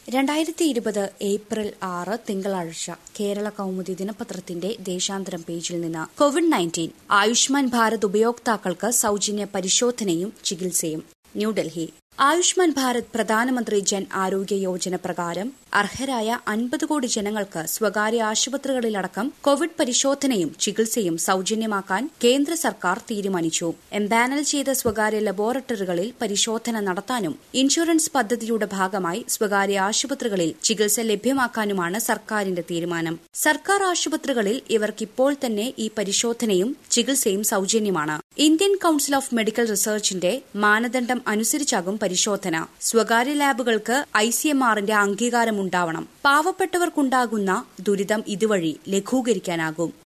രണ്ടായിരത്തി ഇരുപത് ഏപ്രിൽ ആറ് തിങ്കളാഴ്ച കേരള കൗമുദി ദിനപത്രത്തിന്റെ ദേശാന്തരം പേജിൽ നിന്ന് കോവിഡ് നയൻറ്റീൻ ആയുഷ്മാൻ ഭാരത് ഉപയോക്താക്കൾക്ക് സൌജന്യ പരിശോധനയും ചികിത്സയും ന്യൂഡൽഹി ആയുഷ്മാൻ ഭാരത് പ്രധാനമന്ത്രി ജൻ ആരോഗ്യ യോജന പ്രകാരം അർഹരായ അൻപത് കോടി ജനങ്ങൾക്ക് സ്വകാര്യ ആശുപത്രികളിലടക്കം കോവിഡ് പരിശോധനയും ചികിത്സയും സൌജന്യമാക്കാൻ കേന്ദ്ര സർക്കാർ തീരുമാനിച്ചു എംപാനൽ ചെയ്ത സ്വകാര്യ ലബോറട്ടറികളിൽ പരിശോധന നടത്താനും ഇൻഷുറൻസ് പദ്ധതിയുടെ ഭാഗമായി സ്വകാര്യ ആശുപത്രികളിൽ ചികിത്സ ലഭ്യമാക്കാനുമാണ് സർക്കാരിന്റെ തീരുമാനം സർക്കാർ ആശുപത്രികളിൽ ഇവർക്കിപ്പോൾ തന്നെ ഈ പരിശോധനയും ചികിത്സയും സൌജന്യമാണ് ഇന്ത്യൻ കൌൺസിൽ ഓഫ് മെഡിക്കൽ റിസർച്ചിന്റെ മാനദണ്ഡം അനുസരിച്ചാകും പരിശോധന സ്വകാര്യ ലാബുകൾക്ക് ഐ സി എം ആറിന്റെ അംഗീകാരമുണ്ടാവണം പാവപ്പെട്ടവർക്കുണ്ടാകുന്ന ദുരിതം ഇതുവഴി ലഘൂകരിക്കാനാകും